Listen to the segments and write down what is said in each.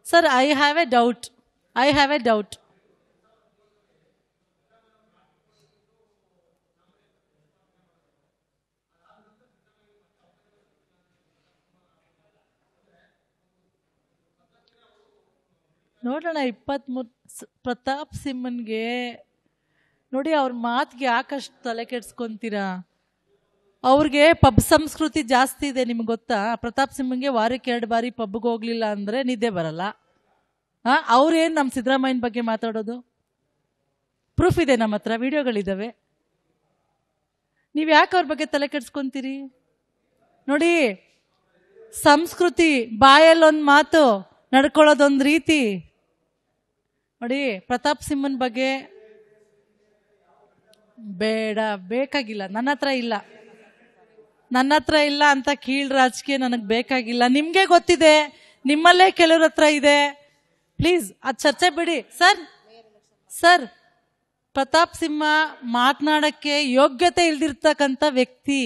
sir I have a doubt I have a doubt ನೋಡೋಣ ಇಪ್ಪತ್ತ್ಮೂರು ಪ್ರತಾಪ್ ಸಿಂಹನ್ಗೆ ನೋಡಿ ಅವ್ರ ಮಾತಿಗೆ ಯಾಕಷ್ಟು ತಲೆ ಕೆಡ್ಸ್ಕೊಂತೀರಾ ಅವ್ರಿಗೆ ಪಬ್ ಸಂಸ್ಕೃತಿ ಜಾಸ್ತಿ ಇದೆ ನಿಮ್ಗೆ ಗೊತ್ತಾ ಪ್ರತಾಪ್ ಸಿಂಹಂಗೆ ವಾರಕ್ಕೆ ಎರಡು ಬಾರಿ ಪಬ್ಗೆ ಹೋಗ್ಲಿಲ್ಲ ಅಂದರೆ ನಿದ್ದೆ ಬರಲ್ಲ ಹಾಂ ಅವ್ರೇನು ನಮ್ಮ ಸಿದ್ದರಾಮಯ್ಯನ ಬಗ್ಗೆ ಮಾತಾಡೋದು ಪ್ರೂಫ್ ಇದೆ ನಮ್ಮ ಹತ್ರ ವಿಡಿಯೋಗಳಿದ್ದಾವೆ ನೀವು ಯಾಕೆ ಅವ್ರ ಬಗ್ಗೆ ತಲೆ ಕೆಡ್ಸ್ಕೊಂತೀರಿ ನೋಡಿ ಸಂಸ್ಕೃತಿ ಬಾಯಲ್ಲೊಂದು ಮಾತು ನಡ್ಕೊಳ್ಳೋದೊಂದು ರೀತಿ ನೋಡಿ ಪ್ರತಾಪ್ ಸಿಂಹನ್ ಬಗ್ಗೆ ಬೇಡ ಬೇಕಾಗಿಲ್ಲ ನನ್ನ ಹತ್ರ ಇಲ್ಲ ನನ್ನ ಹತ್ರ ಇಲ್ಲ ಅಂತ ಕೀಳ್ ರಾಜಕೀಯ ನನಗೆ ಬೇಕಾಗಿಲ್ಲ ನಿಮಗೆ ಗೊತ್ತಿದೆ ನಿಮ್ಮಲ್ಲೇ ಕೆಲವ್ರ ಹತ್ರ ಇದೆ ಪ್ಲೀಸ್ ಅದು ಚರ್ಚೆ ಬಿಡಿ ಸರ್ ಸರ್ ಪ್ರತಾಪ್ ಸಿಂಹ ಮಾತನಾಡಕ್ಕೆ ಯೋಗ್ಯತೆ ಇಲ್ದಿರ್ತಕ್ಕಂಥ ವ್ಯಕ್ತಿ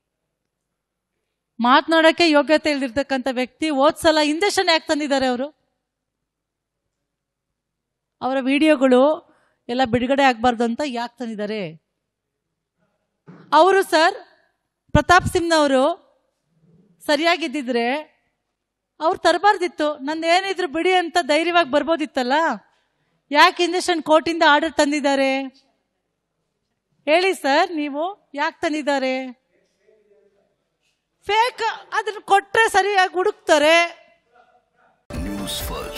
ಮಾತನಾಡಕ್ಕೆ ಯೋಗ್ಯತೆ ಇಲ್ದಿರ್ತಕ್ಕಂಥ ವ್ಯಕ್ತಿ ಹೋದ್ಸಲ ಇಂಜೆಕ್ಷನ್ ಯಾಕೆ ತಂದಿದ್ದಾರೆ ಅವರು ಅವರ ವಿಡಿಯೋಗಳು ಎಲ್ಲ ಬಿಡುಗಡೆ ಆಗಬಾರ್ದು ಅಂತ ಯಾಕೆ ತಂದಿದ್ದಾರೆ ಅವರು ಸರ್ ಪ್ರತಾಪ್ ಸಿಂಗ್ನವರು ಸರಿಯಾಗಿದ್ದಿದ್ರೆ ಅವ್ರು ತರಬಾರ್ದಿತ್ತು ನಂದು ಏನಿದ್ರು ಬಿಡಿ ಅಂತ ಧೈರ್ಯವಾಗಿ ಬರ್ಬೋದಿತ್ತಲ್ಲ ಯಾಕೆ ಇಂಜೆಕ್ಷನ್ ಕೋರ್ಟಿಂದ ಆರ್ಡರ್ ತಂದಿದ್ದಾರೆ ಹೇಳಿ ಸರ್ ನೀವು ಯಾಕೆ ತಂದಿದ್ದಾರೆ ಫೇಕ್ ಅದನ್ನ ಕೊಟ್ರೆ ಸರಿಯಾಗಿ ಹುಡುಕ್ತಾರೆ ನ್ಯೂಸ್ ಫಸ್ಟ್